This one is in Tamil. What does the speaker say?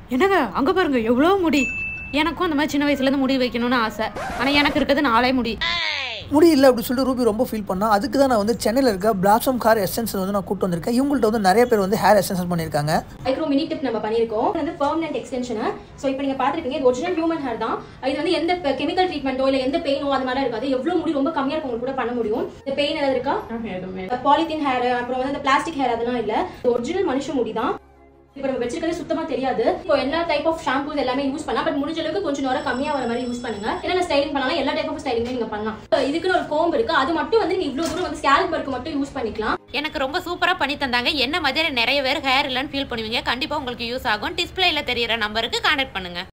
என்னங்க அங்க பாருங்க எவ்வளோ முடி எனக்கும் அந்த மாதிரி சின்ன வயசுல இருந்து முடி வைக்கணும்னு ஆசை ஆனா எனக்கு இருக்கிறது நாளே முடி முடியல அப்படின்னு சொல்லிட்டு ரூபி ரொம்ப ஃபீல் பண்ணா அதுக்கு தான் நான் வந்து சென்னையில் இருக்க பிளாசம் கார் எசன்ஸ் வந்து நான் கூட்டு வந்திருக்கேன் இவங்கள்ட்ட வந்து நிறைய பேர் வந்து ஹேர் எசன்ஸ் பண்ணியிருக்காங்க மைக்ரோ மினி டிப் நம்ம பண்ணியிருக்கோம் இது வந்து பெர்மனன்ட் எக்ஸ்டென்ஷன் ஸோ இப்போ நீங்க பார்த்துருக்கீங்க இது ஒரிஜினல் ஹியூமன் ஹேர் தான் இது வந்து எந்த கெமிக்கல் ட்ரீட்மெண்ட்டோ இல்லை எந்த பெயினோ அது மாதிரி இருக்காது எவ்வளோ முடி ரொம்ப கம்மியாக இருக்கவங்க கூட பண்ண முடியும் இந்த பெயின் ஏதாவது இருக்கா பாலித்தீன் ஹேர் அப்புறம் வந்து இந்த பிளாஸ்டிக் ஹேர் அதெல்லாம் இல்லை ஒரிஜினல் மனுஷ முடி தான் இப்போ நம்ம வச்சிருக்கிறது சுத்தமா தெரியாது இப்போ எல்லா டைப் ஆஃப் ஷாம்பூஸ் எல்லாமே யூஸ் பண்ணலாம் பட் முடிஞ்ச அளவுக்கு கொஞ்சம் நேரம் கம்மியா வர மாதிரி யூஸ் பண்ணுங்க என்னென்ன ஸ்டைலிங் பண்ணலாம் எல்லா டைப் ஆஃப் ஸ்டைலிங்குமே நீங்க பண்ணலாம் இப்போ இதுக்குன்னு ஒரு கோம்பு இருக்கு அது மட்டும் வந்து நீங்க இவ்வளவு தூரம் வந்து ஸ்கேல்ப் ஒர்க் மட்டும் யூஸ் பண்ணிக்கலாம் எனக்கு ரொம்ப சூப்பரா பண்ணி தந்தாங்க என்ன மாதிரி நிறைய பேர் ஹேர் இல்லைன்னு ஃபீல் பண்ணுவீங்க கண்டிப்பா உங்களுக்கு யூஸ் ஆகும் டிஸ்பிளேல தெரியற நம்பருக்கு கான்டாக்ட் பண்ணுங்க